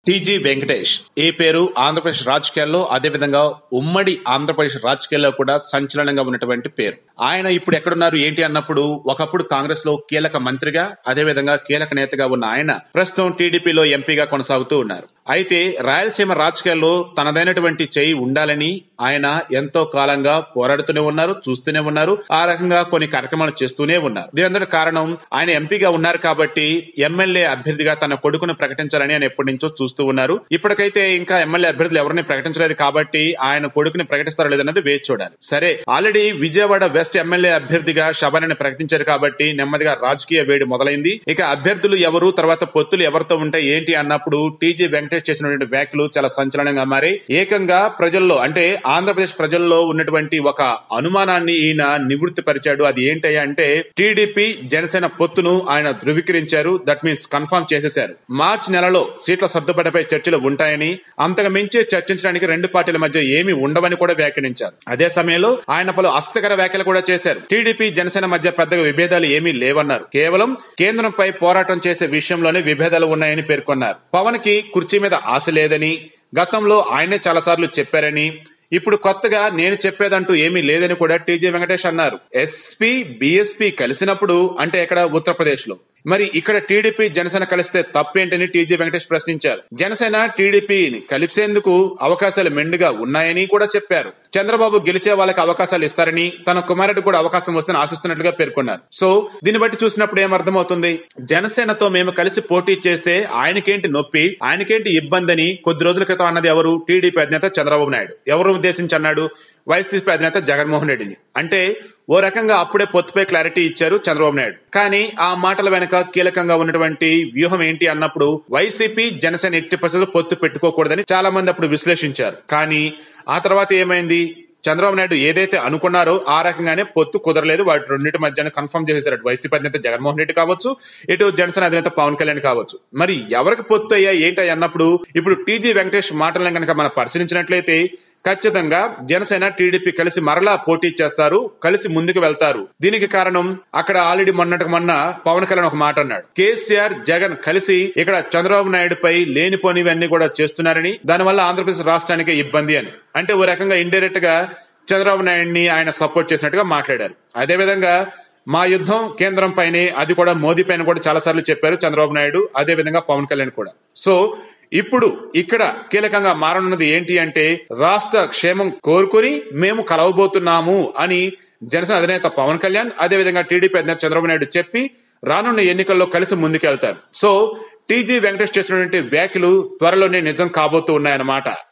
TG Venkatesh ఈ పేరు ఆంధ్రప్రదేశ్ రాజకీయాల్లో అదేవిధంగా ఉమ్మడి ఆంధ్రప్రదేశ్ రాజకీయాల్లో కూడా సంచలనంగా ఉన్నటువంటి పేరు ఆయన ఇప్పుడు ఎక్కడున్నారు ఏంటి అన్నప్పుడు ఒకప్పుడు కాంగ్రెస్ లో కీలక మంత్రిగా అదేవిధంగా కీలక నేతగా ఉన్న ఆయన ప్రస్తుతం టీడీపీలో ఎంపీగా కొనసాగుతూ ఉన్నారు అయితే రాయలసీమ రాజకీయాల్లో తనదైనటువంటి చేయి ఉండాలని ఆయన ఎంతో కాలంగా పోరాడుతూనే ఉన్నారు చూస్తూనే ఉన్నారు ఆ రకంగా కొన్ని కార్యక్రమాలు చేస్తూనే ఉన్నారు దీని కారణం ఆయన ఎంపీగా ఉన్నారు కాబట్టి ఎమ్మెల్యే అభ్యర్థిగా తన కొడుకును ప్రకటించాలని ఆయన ఎప్పటి నుంచో చూస్తూ ఉన్నారు ఇప్పటికైతే ఇంకా ఎమ్మెల్యే అభ్యర్థులు ఎవరిని ప్రకటించలేదు కాబట్టి ఆయన కొడుకుని ప్రకటిస్తారో లేదన్నది వేచి చూడాలి సరే ఆల్రెడీ విజయవాడ వెస్ట్ ఎమ్మెల్యే అభ్యర్థిగా శబరిని ప్రకటించారు కాబట్టి నెమ్మదిగా రాజకీయ వేడి మొదలైంది ఇక అభ్యర్థులు ఎవరు తర్వాత పొత్తులు ఎవరితో ఉంటాయి ఏంటి అన్నప్పుడు టీజీ వెంకటేష్ చేసినటువంటి వ్యాఖ్యలు చాలా సంచలనంగా మారి ఏకంగా ప్రజల్లో అంటే ఆంధ్రప్రదేశ్ ప్రజల్లో ఉన్నటువంటి ఒక అనుమానాన్ని ఈయన నివృత్తి పరిచాడు అది ఏంటయ్యా అంటే టీడీపీ జనసేన పొత్తును ఆయన ధృవీకరించారు దట్ మీన్స్ కన్ఫర్మ్ చేసేశారు మార్చి నెలలో సీట్ల సర్దుబాటుపై చర్చలు ఉంటాయని అంతకు మించి చర్చించడానికి రెండు పార్టీల మధ్య ఏమీ ఉండవని కూడా వ్యాఖ్యానించారు అదే సమయంలో ఆయన పలు అస్తకర వ్యాఖ్యలు కూడా చేశారు టీడీపీ జనసేన మధ్య పెద్దగా విభేదాలు ఏమీ లేవన్నారు కేవలం కేంద్రంపై పోరాటం చేసే విషయంలోనే విభేదాలు ఉన్నాయని పేర్కొన్నారు పవన్ కి కుర్చీ మీద ఆశ లేదని గతంలో ఆయనే చాలాసార్లు చెప్పారని ఇప్పుడు కొత్తగా నేను చెప్పేదంటూ ఏమీ లేదని కూడా టీజీ వెంకటేష్ అన్నారు ఎస్పీ బీఎస్పీ కలిసినప్పుడు అంటే ఇక్కడ ఉత్తరప్రదేశ్ లో మరి ఇక్కడ టీడీపీ జనసేన కలిస్తే తప్పేంటని టీజీ వెంకటేష్ ప్రశ్నించారు జనసేన టీడీపీని కలిసేందుకు అవకాశాలు మెండుగా ఉన్నాయని కూడా చెప్పారు చంద్రబాబు గెలిచే వాళ్ళకి అవకాశాలు ఇస్తారని తన కుమారుడికి కూడా అవకాశం వస్తుందని ఆశిస్తున్నట్లుగా పేర్కొన్నారు సో దీన్ని బట్టి చూసినప్పుడు ఏమర్థమవుతుంది జనసేనతో మేము కలిసి పోటీ చేస్తే ఆయనకేంటి నొప్పి ఆయనకేంటి ఇబ్బంది అని కొద్ది రోజుల క్రితం అన్నది ఎవరు టీడీపీ అధినేత చంద్రబాబు నాయుడు ఎవరు ఉద్దేశించి అన్నాడు వైసీపీ అధినేత జగన్మోహన్ రెడ్డిని అంటే ఓ రకంగా అప్పుడే పొత్తుపై క్లారిటీ ఇచ్చారు చంద్రబాబు నాయుడు కానీ ఆ మాటల వెనక కీలకంగా ఉన్నటువంటి వ్యూహం ఏంటి అన్నప్పుడు వైసీపీ జనసేన ఎట్టి పరిస్థితుల్లో పొత్తు పెట్టుకోకూడదని చాలా మంది అప్పుడు విశ్లేషించారు కానీ ఆ తర్వాత ఏమైంది చంద్రబాబు నాయుడు ఏదైతే అనుకున్నారో ఆ రకంగానే పొత్తు కుదరలేదు వాటి రెండింటి మధ్య కన్ఫర్మ్ చేసేసారు అటు వైసీపీ అధినేత జగన్మోహన్ రెడ్డి కావచ్చు ఇటు జనసేన అధినేత పవన్ కళ్యాణ్ కావచ్చు మరి ఎవరికి పొత్తు అయ్యా ఏంటి అన్నప్పుడు ఇప్పుడు టీజీ వెంకటేష్ మాటలను కనుక మనం పరిశీలించినట్లయితే ఖచ్చితంగా జనసేన టీడీపీ కలిసి మరలా పోటీ చేస్తారు కలిసి ముందుకు వెళ్తారు దీనికి కారణం అక్కడ ఆల్రెడీ మొన్నటికి మొన్న పవన్ కళ్యాణ్ ఒక మాట అన్నాడు కేసీఆర్ జగన్ కలిసి ఇక్కడ చంద్రబాబు నాయుడు పై లేనిపోనివన్నీ కూడా చేస్తున్నారని దానివల్ల ఆంధ్రప్రదేశ్ రాష్ట్రానికి ఇబ్బంది అని అంటే ఓ రకంగా ఇండైరెక్ట్ గా చంద్రబాబు నాయుడిని ఆయన సపోర్ట్ చేసినట్టుగా మాట్లాడారు అదేవిధంగా మా యుద్ధం కేంద్రం పైనే అది కూడా మోదీ పైన కూడా చాలా సార్లు చెప్పారు చంద్రబాబు నాయుడు అదే విధంగా పవన్ కళ్యాణ్ కూడా సో ఇప్పుడు ఇక్కడ కీలకంగా మారనున్నది ఏంటి అంటే రాష్ట్ర క్షేమం కోరుకుని మేము కలవబోతున్నాము అని జనసేన అధినేత పవన్ కళ్యాణ్ అదేవిధంగా టీడీపీ అధినేత చంద్రబాబు నాయుడు చెప్పి రానున్న ఎన్నికల్లో కలిసి ముందుకెళ్తారు సో టీజీ వెంకటేష్ చేసినటువంటి వ్యాఖ్యలు త్వరలోనే నిజం కాబోతూ ఉన్నాయన్నమాట